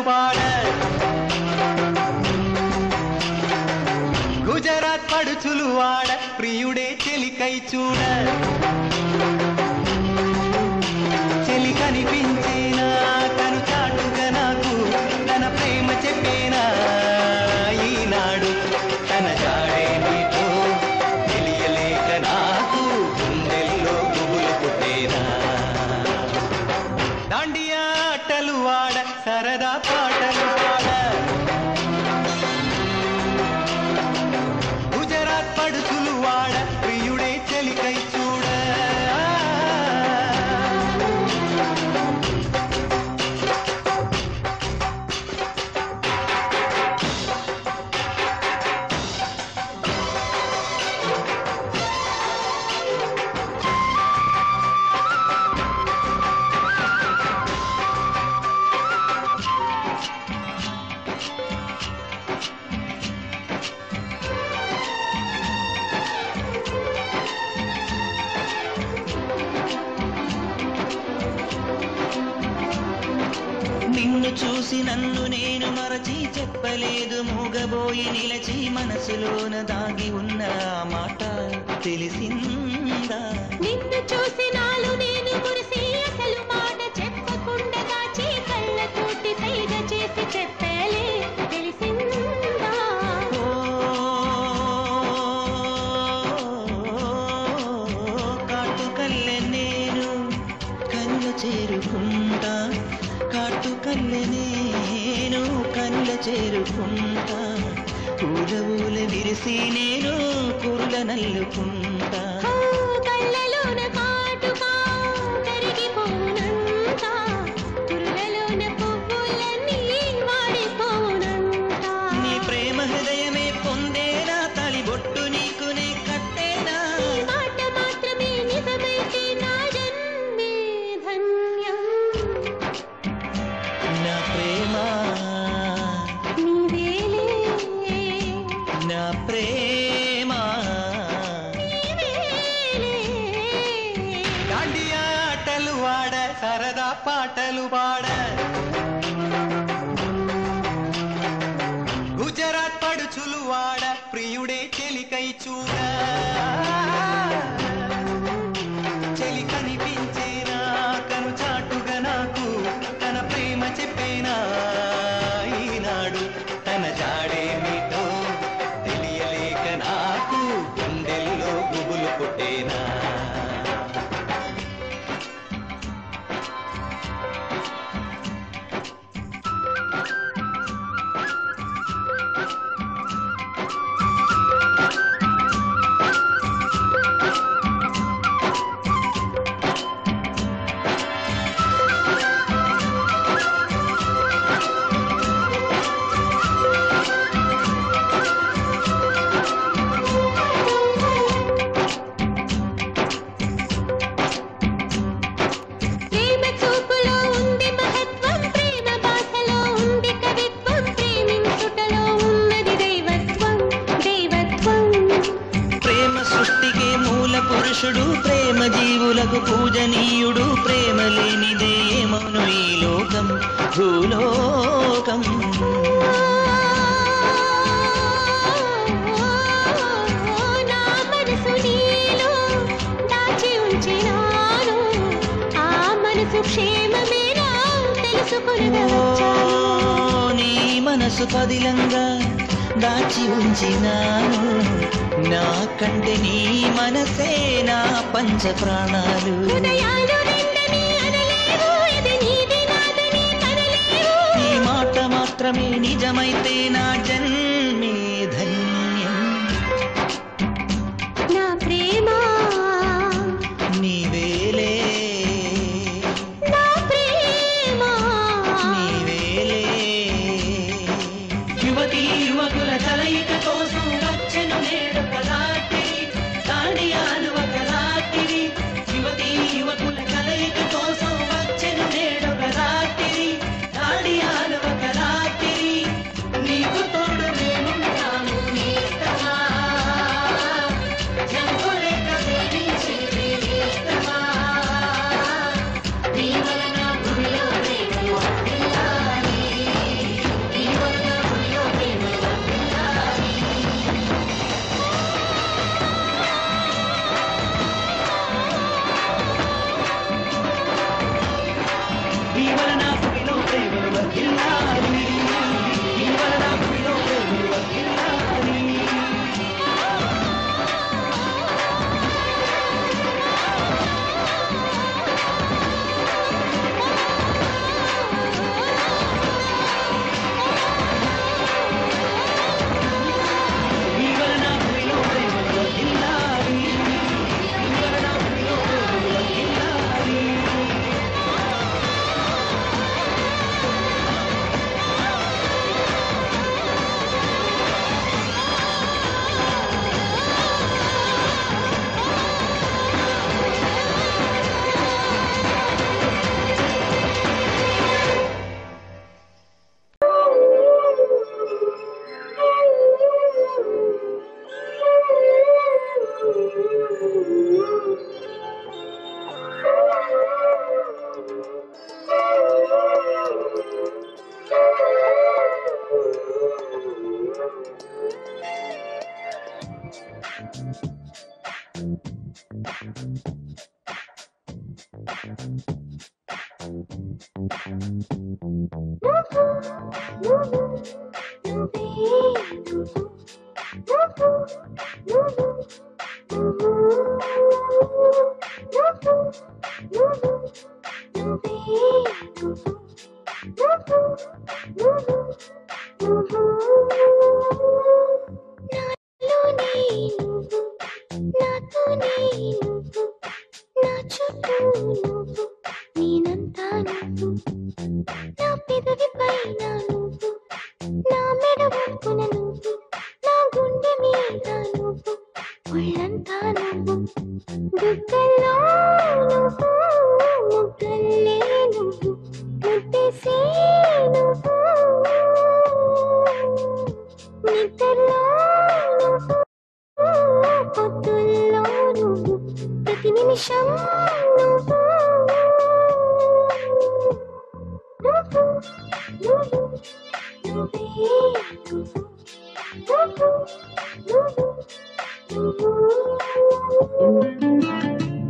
పాడ గుజరాత్ పడుచులు వాడ ప్రియుడే చెలికై చూడ చెలి కనిపించేనా కను చాటుగా నాకు తన ప్రేమ చెప్పేనా ఈనాడు తన జాడే నీతో తెలియలేక నాకు గుండెల్లో గుబులు పుట్టేనా దాండియా ఆటలు వాడ సరదా పాటలు పాడ గుజరాత్ పడుచులు వాడ ప్రియుడే చెలికై చూడ నిన్ను చూసి నన్ను నేను మరచి చెప్పలేదు మూగబోయి నిలచి మనసులోన దాగి ఉన్న ఆ మాట తెలిసిందా నిన్ను చూసి నాలు నేను మురిసి అసలు మాట చెప్పకుండా దాచి కళ్ళతోటి సైగ చేసి చెప్పలే తెలిసిందా ఓ, కాటుకల్లె నేను కళ్ళ చేరుకుంటా కాటుకల్లె నేను కళ్ళ చేరుకుంటా పూల ఊల విరిసి నేను కురుల నల్లుకుంటా ఆ కళ్ళలోన కాటుకా కరిగిపోనంత కురులలోన పువ్వులన్నీ వాడిపోనంత నీ ప్రేమ హృదయమే పొందేనా తలి బొట్టు నీకునే కట్టేనా ఈ మాట మాత్రమే నిజమైతే నా జన్మే ధన్యం నా ప్రేమ నీవేలే నా ప్రేమ నీవేలే దాండియా ఆటలు వాడ సరదా పాటలు పాడ గుజరాత్ పడుచులు వాడ ప్రియుడే చెలికై చూడ చెలి కనిపించేనా కను చాటుగా నాకు తన ప్రేమ చెప్పేనా ఈనాడు తన జాడే మీతో తెలియలేక నాకు గుండెల్లో గుబులు పుట్టేనా ప్రేమ చూపులో ఉంది మహత్వం ప్రేమ భాషలో ఉంది కవిత్వం ప్రేమించుటలో ఉన్నది దైవత్వం దైవత్వం ప్రేమ సృష్టికే మూల పురుషుడు ప్రేమ జీవులకు పూజనీయుడు ప్రేమ లేనిదే ఏమను ఈ లోకం భూలోకం నా మనసు నీలో దాచి ఉంచినాను ఆ మనసు క్షేమమేనా తెలుసుకునగా వచ్చాను నీ మనసు పదిలంగా దాచి ఉంచినాను నా కంటే నీ మనసే నా పంచ ప్రాణాలు హృదయాలు రెండని అనలేవు ఇది నీది నాదని కనలేవు ఈ మాట మాత్రమే నిజమైతే నా జన్మే ధన్యం నా ప్రేమ నీవేలే నా ప్రేమ నీవేలే యువతి యువకుల కలయిక కోసం వచ్చెను నేడు కదాటి దాడియాలు ఒక రాత్రి యువతి యువకుల కలయిక కోసం వచ్చెను నేడు కదాటి దాడియాలు ఒక రాత్రి నీకు తోడు నువ్వు నాలోనే నువ్వు నాతోనే నువ్వు నా చుట్టూ నువ్వు నేనంతా నువ్వు నా పెదవి పైన నువ్వు నా మెడ వంపున నువ్వు నా గుండె మీద నువ్వు ఒళ్ళంతా నువ్వు బుగ్గల్లో నువ్వు ముగ్గల్లే నువ్వు ముద్దెసే నువ్వు నిద్రలో నువ్వు పొద్దుల్లో నువ్వు ప్రతి నిమిషం నువ్వు నువ్వు నువ్వు నువ్వే నువ్వు నువ్వు నువ్వు నువ్వు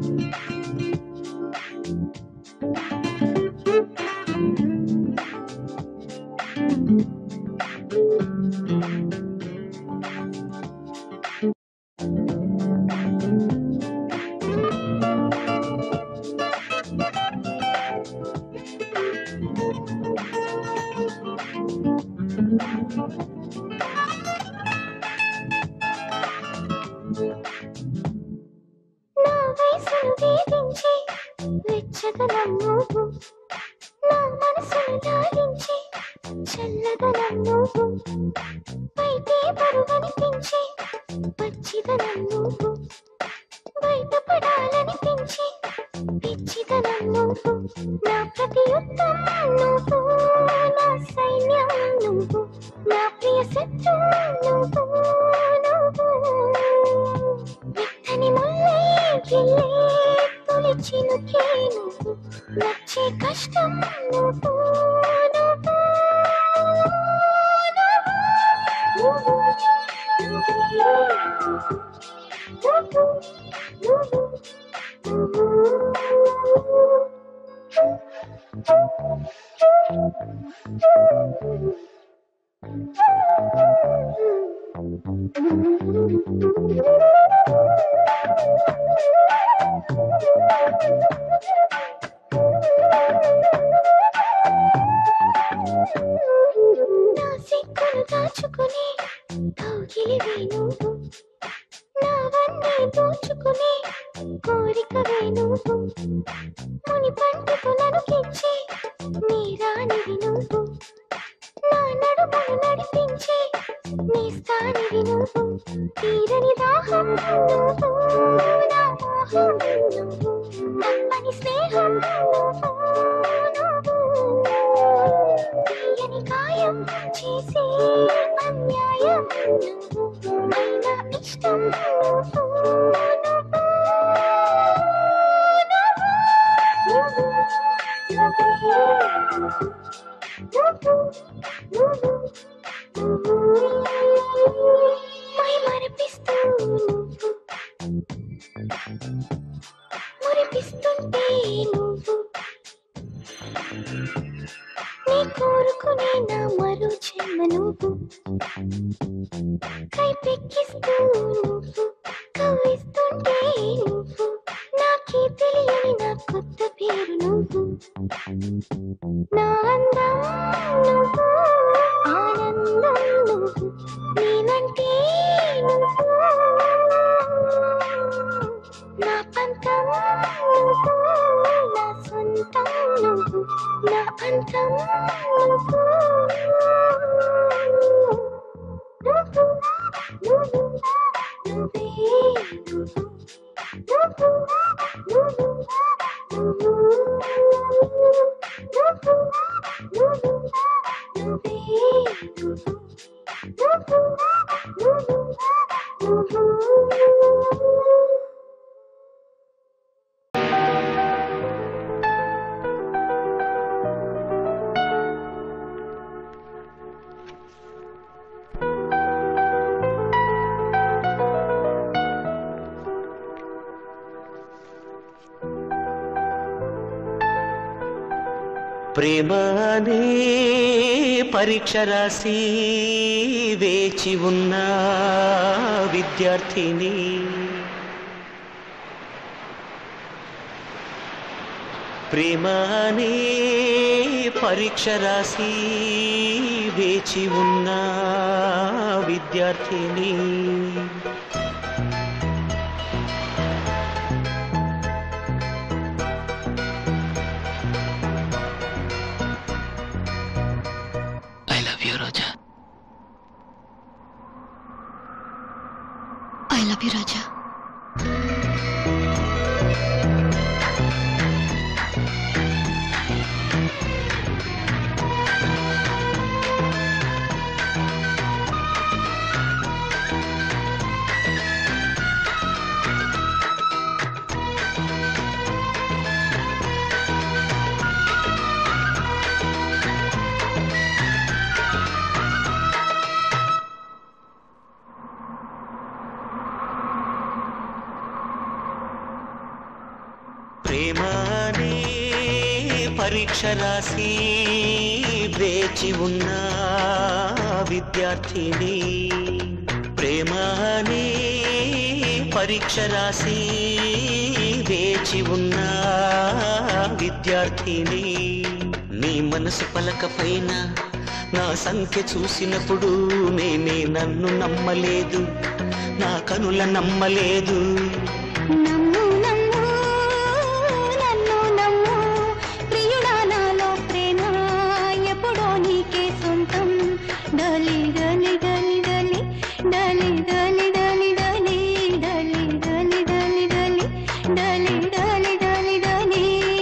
నా వయసును వేధించి వెచ్చదనం నువ్వు నా మనసును లాలించి చల్లదనం నువ్వు బయటే బరువనిపించి పచ్చిదనం నువ్వు బయటపడాలనిపించి పిచ్చిదనం నువ్వు నా ప్రతి యుద్ధం నువ్వు నా సైన్యం నువ్వు నా ప్రియ శత్రు నువ్వు నువ్వు మెత్తని ముల్లే గిల్లే తొలి చినుకే నువ్వు నచ్చే కష్టం నువ్వు నువ్వు నువ్వు నువ్వే నువ్వు నువ్వు నా సిక్కులు దాచుకుని కౌగిలివే నువ్వు నావన్నీ దోచుకుని కోరికవే నువ్వు ముని పంటకు నడుకించి నీ రానివి నువ్వు నా నడుమును నడిపించి నీ స్థానివి నువ్వు తీరని దాహం నువ్వు నా మోహం నువ్వు తప్పని స్నేహం నువ్వు నువ్వు తీయని గాయం చేసే అన్యాయం నువ్వు అయినా ఇష్టం నువ్వు నువ్వు నువ్వు నువ్వే నువ్వు నువ్వు నువ్వు మై మరిపిస్తూ నువ్వు మురిపిస్తుంటే నువ్వు నీ కోరుకునే నా మరో జన్మ నువ్వు కైపెక్కిస్తూ నువ్వు కవ్విస్తుంటే నువ్వు నాకే తెలియని నా కొత్త పేరు నువ్వు నా అందం నువ్వు ఆనందం నువ్వు నేనంటే నువ్వు నా పంతం నువ్వు నా సొంతం నువ్వు నా అంతం నువ్వు నువ్వు నువ్వు నువ్వే నువ్వు నువ్వు నువ్వు నువ్వు నువ్వు నువ్వు నువ్వే నువ్వు నువ్వు నువ్వు నువ్వు ప్రేమ అనే పరీక్ష రాసి వేచి ఉన్న విద్యార్థిని ప్రేమ అనే పరీక్ష రాసి వేచి ఉన్న విద్యార్థిని I love you Roja I love you Raja ప్రేమ అనే పరీక్ష రాసి వేచి ఉన్న విద్యార్థిని ప్రేమ అనే పరీక్ష రాసి వేచి ఉన్న విద్యార్థిని నీ మనసు పలక పైన నా సంఖ్య చూసినప్పుడు నేనే నన్ను నమ్మలేదు నా కనుల నమ్మలేదు నమ్ము నమ్ము నన్ను నమ్ము ప్రియుడా నాలో ప్రేమ ఎప్పుడో నీకే సొంతం డలి డలి డలి డలి డలి డలి డలి డలి డలి డలి డలి డలి డలి డలి డలి డలి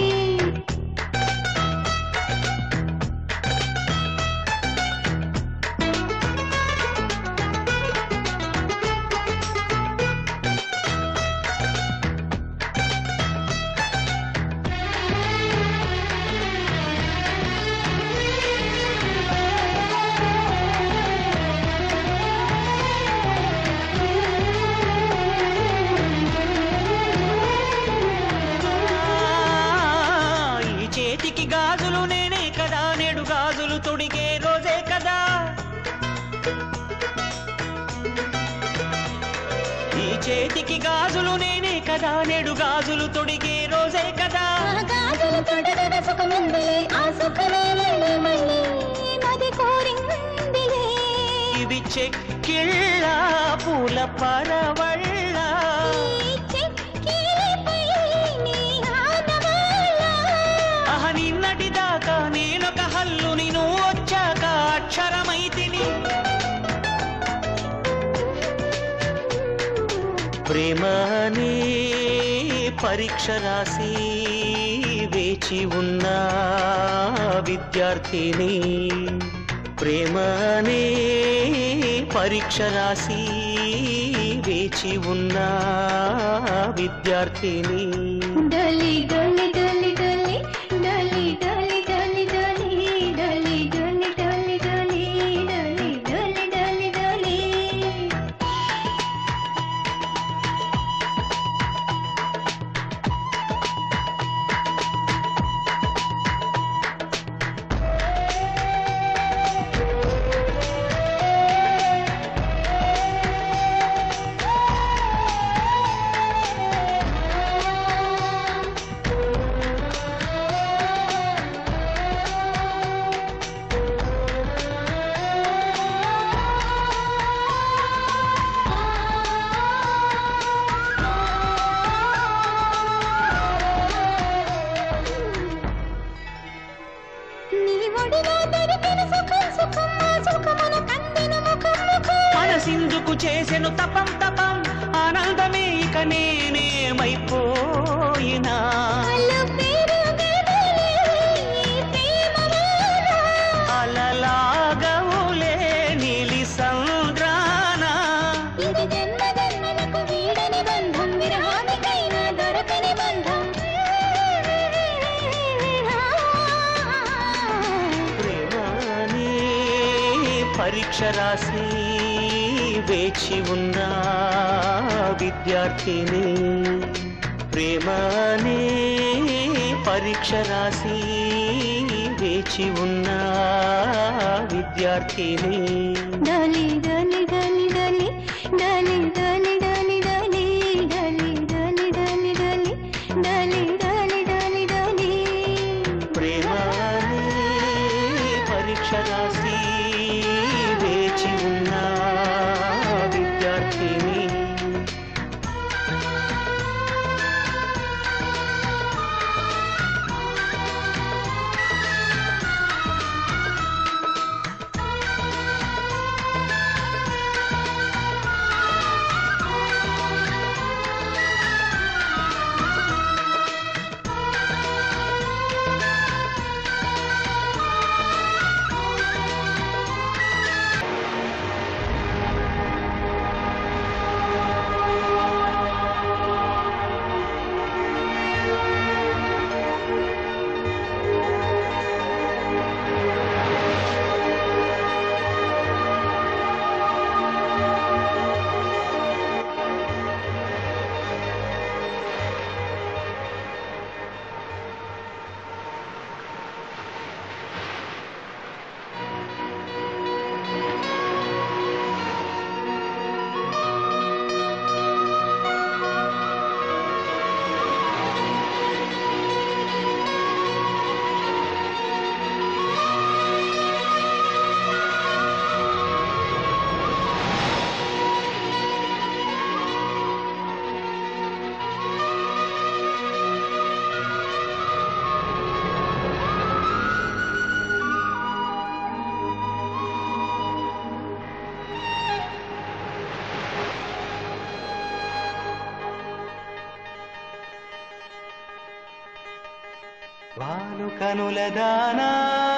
ఈ చేతికి గాజులు నేనే కదా నేడు గాజులు తొడిగే రోజే కదా ఈ చేతికి గాజులు నేనే కదా నేడు గాజులు తొడిగే రోజే కదా ఆ గాజులు తొడగడ సుఖముందిలే ఆ సుఖమే మళ్ళీ మళ్ళీ మది కోరిందిలే ఇవి చెక్కిళ్ళ పూల పరవళ్ళ ఈ చెక్కిలిపై నీ ఆనవాళ్ళ. అహ నిన్నటి దాకా నేనొక హల్లుని నువ్వు వచ్చాక అక్షరమైతిని ప్రేమనే పరీక్ష రాసి వేచి ఉన్న విద్యార్థిని ప్రేమనే పరీక్ష రాసి వేచి ఉన్న విద్యార్థిని డలి డలి డలి డలి డలి డలి డలి డలి డలి డలి డలి డలి డలి డలి డలి డలి నీ ఒడిలో దొరికిన సుఖం సుఖం ఆ సుఖమున కందిన ముఖం ముఖం మనసిందుకు చేసెను తపం తపం ఆనందమే ఇక నేనేమైపోయినా అల్లు పేరు గెలవలే ఈ ప్రేమ వాన. అలలాగవులే నీలి సంద్రాన ఇది జన్మ జన్మలకు వీడని బంధం విరహానికైనా దొరకని బంధం ప్రేమనే పరీక్ష రాసి వేచి ఉన్న విద్యార్థిని ప్రేమనే పరీక్ష రాసి వేచి ఉన్న విద్యార్థిని డలి డలి డలి డలి డలి డలి డలి డలి డలి డలి డలి డలి డలి డలి డలి డలి వారు కనుల దానా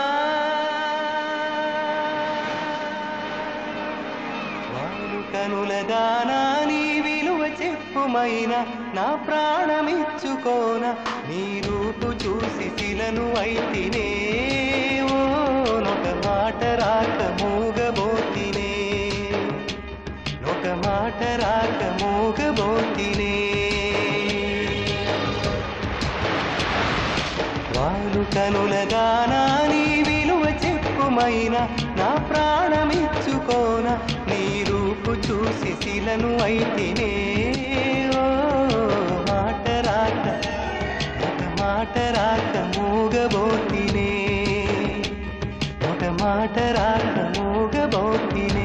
వారు కనుల దానా నీ విలువ చెప్పుమైన నా ప్రాణమిచ్చుకోన నీ రూపు చూసి శిలను అయితినే ఓ నొక మాట రాక మూగబోతినే నొక మాట రాక మూగబోతినే వాలు కనుల దానా నీ విలువ చెప్పుమైన నా ప్రాణమిచ్చుకోన నీ రూపు చూసి శిలను అయితేనే ఓ మాట రాక ఒక మాట రాక మూగబోతినే ఒక మాట రాక మూగబోతినే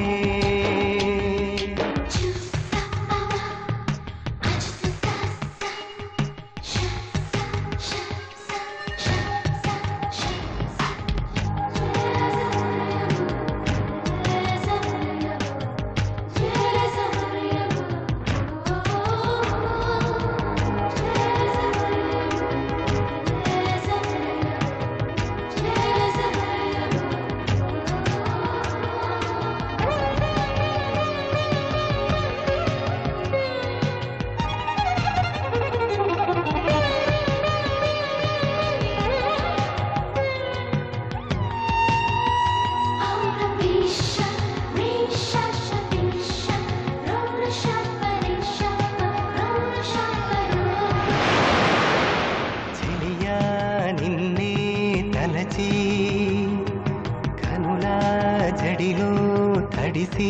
చెలియా నిన్నే తలచి కనుల జడిలో తడిసి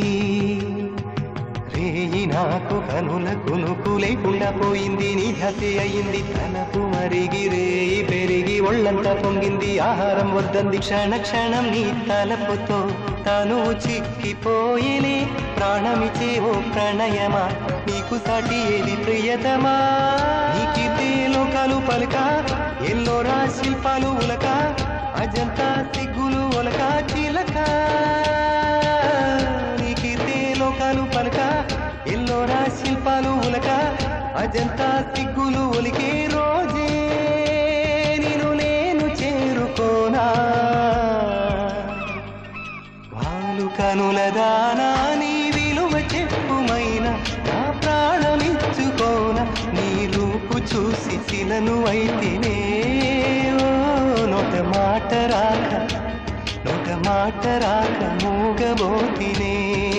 రేయి నాకు కనుల కునుకు లేకుండా పోయింది నీ హతి అయింది తనపు మరిగి రేయి పెరిగి ఒళ్ళంతా పొంగింది ఆహారం వద్దంది క్షణ క్షణం నీ తలపుతో తను చిక్కిపోయేనే ప్రాణమిచే ఓ ప్రణయమా నీకు సాటి ఏది ప్రియతమా నీకిదే లోకాలు పలక ఎల్లోరా శిల్పాలు ఉలక అజంతా సిగ్గులు ఒలక చిలక నీకిదే లోకాలు పలక ఎల్లోరా శిల్పాలు ఉలక అజంతా సిగ్గులు ఒలికే రోజే నేను నేను చేరుకోనా వాలు కనుల దానా నీ విలువ చెప్పుమైన నా ప్రాణమిచ్చుకోన నీ రూపు చూసి శిలను అయితేనే ఓ నొక మాట రాక నొక మాట రాక మూగబోతినే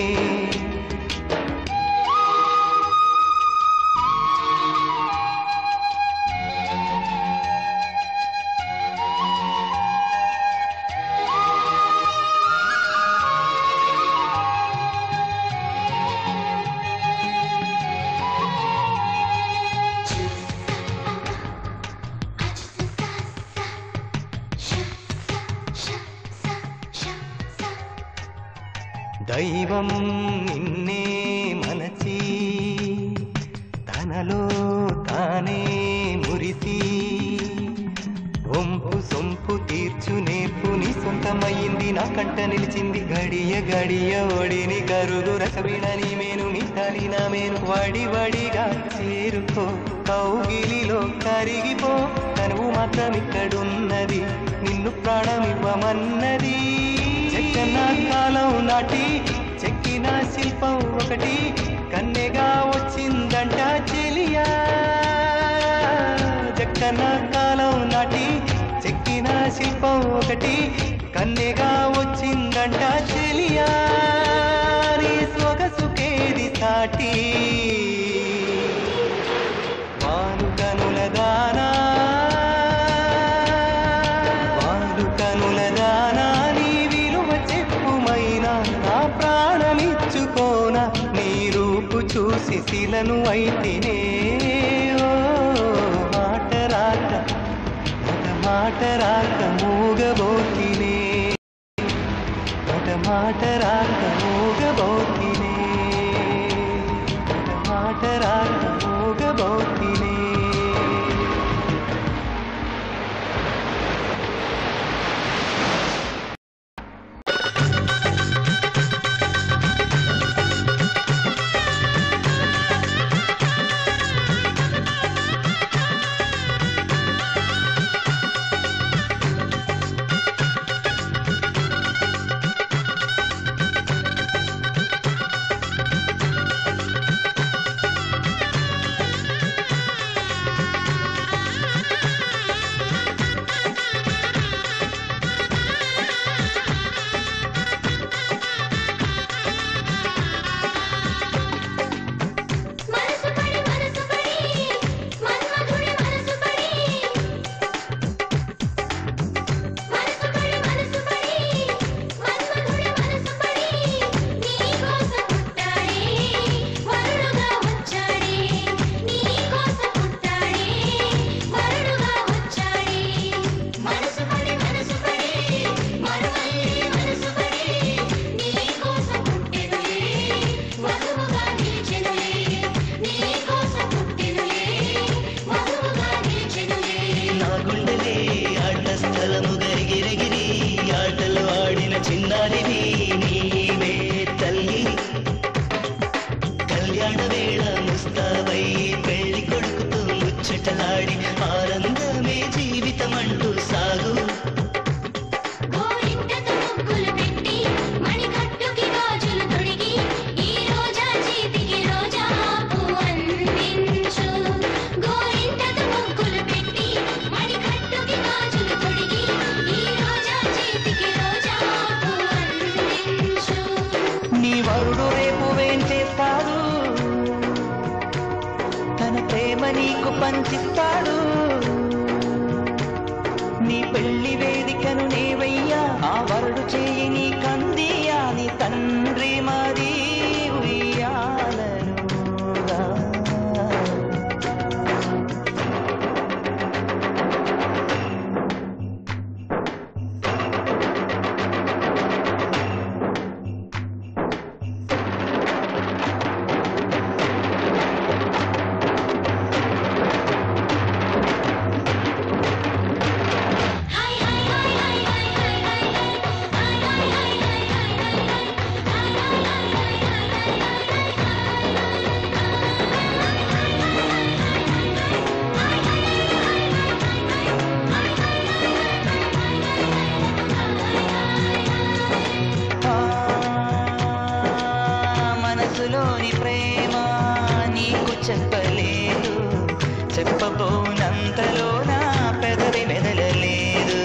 దైవం నిన్నే మనచి తనలో తానే మురిసి వంపు సొంపు తీర్చు నేర్పు నీ సొంతమయ్యింది నా కంట నిలిచింది గడియ గడియ ఒడిని కరుగు రసవిడని మేను మిట్టాలి నా మేను వడి వడిగా చేరుకో కౌగిలిలో కరిగిపో తనువు మాత్రం ఇక్కడున్నది నిన్ను ప్రాణమివ్వమన్నది చెక్కన కాలం నాటి చెక్కిన శిల్పం ఒకటి కన్నెగా వచ్చిందంట చెలియా చెక్కన కాలం నాటి చెక్కిన శిల్పం ఒకటి కన్నెగా వచ్చిందంట చెలియా నీ సొగసుకేది సాటి వారు కనుల దానా వారు కనుల దానా నీ విలువ చెప్పుమైన నా ప్రాణమిచ్చుకోన నీ రూపు చూసి శిలను అయితేనే ఓ మాట రాక ఒక మాట రాక మూగబోతినే ఒక మాట రాక మూగబోతినే ఒక మాట రాక మూగబోతినే పంచిస్తాడు నీ పెళ్లి వేదికను నేవయ్యా ఆ వరుడు చేయి నీ కందియా నీ తండ్రి మరి ఉయ్యాలనుగా ఆ, మనసులోని ప్రేమ నీకు చెప్పలేదు చెప్పబోనంతలో నా పెదవి మెదలలేదు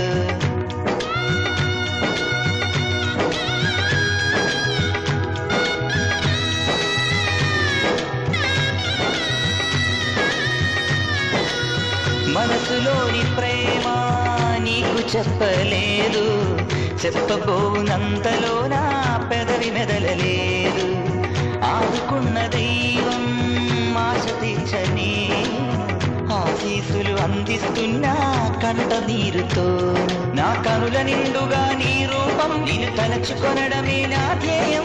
మనసులోని ప్రేమ నీకు చెప్పలేదు చెప్పబోనంతలో నా పెదవి మెదలలేదు ఆదుకున్న దైవం ఆశ తీర్చని ఆశీసులు అందిస్తున్నా కంట నీరుతో నా కనుల నిండుగా నీ రూపం నేను తలచుకొనడమే నా ధ్యేయం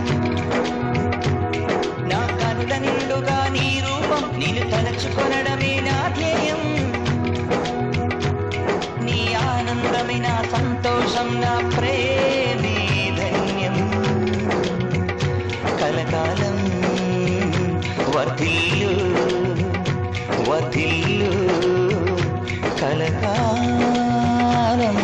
నా కనుల నిండుగా నీ రూపం నేను తలచుకొనడమే నా ధ్యేయం నీ ఆనందమే నా సంతోషం నా ప్రేమే ధన్యం కలకాలం వర్ధిల్లు వర్ధిల్లు కలకాలం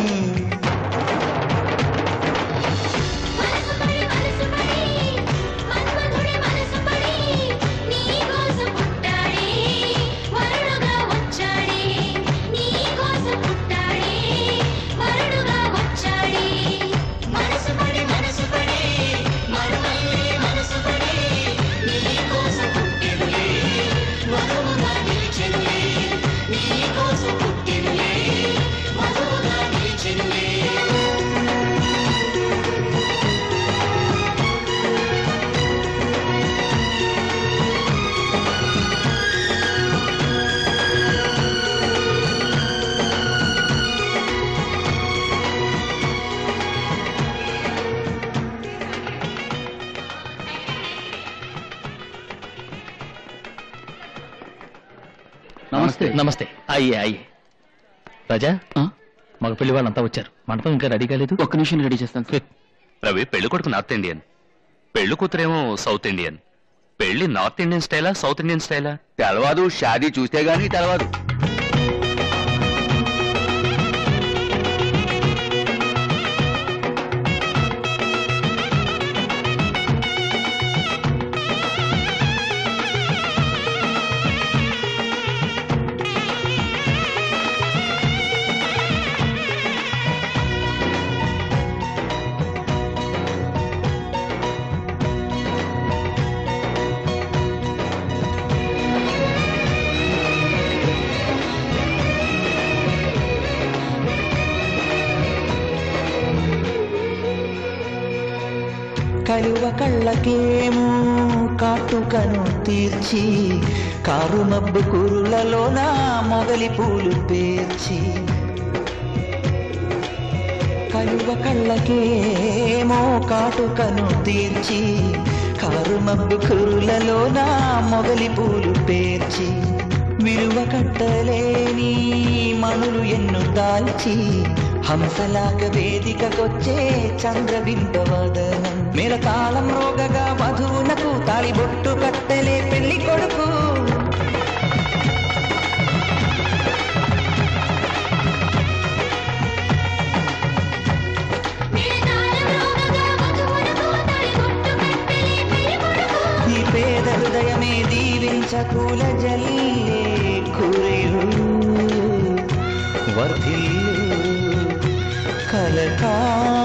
మనసు పడి మనసు పడి మన్మధుడి మనసు పడి నీ కోసం పుట్టాడే వరుడుగా వచ్చాడే నీ కోసం పుట్టాడే వరుడుగా వచ్చాడే మనసు పడి మనసు పడి మన్మధుడి మనసు పడి నీ కోసం పుట్టినులే వధువుగా నిలిచెనులే నీ కోసం పుట్టినులే వధువుగా నిలిచెనులే నమస్తే నమస్తే అయ్యే అయ్యే రాజా మగ పెళ్లి వాళ్ళంతా వచ్చారు మండపం ఇంకా రెడీ కాలేదు ఒక్క నిమిషం రెడీ చేస్తాను రవి పెళ్లి కొడుకు నార్త్ ఇండియన్ పెళ్లి కూతురేమో సౌత్ ఇండియన్ పెళ్లి నార్త్ ఇండియన్ స్టైలా సౌత్ ఇండియన్ స్టైలా తెలవదు షాదీ చూస్తే గానీ తెలవదు కలువ కళ్ళకేమో కాటుకను తీర్చి కారు మబ్బు కురులలో నా మొగలి పూలు పేర్చి కలువ కళ్ళకేమో కాటుకను తీర్చి కారు మబ్బు కురులలో నా మొగలి పూలు పేర్చి విలువ కట్టలేని మనులు ఎన్ను దాల్చి హంసలాగ వేదికకొచ్చే చంద్రబింబవదనం మేర తాళం రోగగా వధువునకు తాళిబొట్టు కట్టలే పెళ్లి కొడుకు మేళతాళం రోగగా వధువునకు తాళిబొట్టు కట్టెలే పెళ్లి కొడుకు. ఈ పేద హృదయమే దీవించకుల జల్లే కురిలు వర్ధిల్లు కలకాలం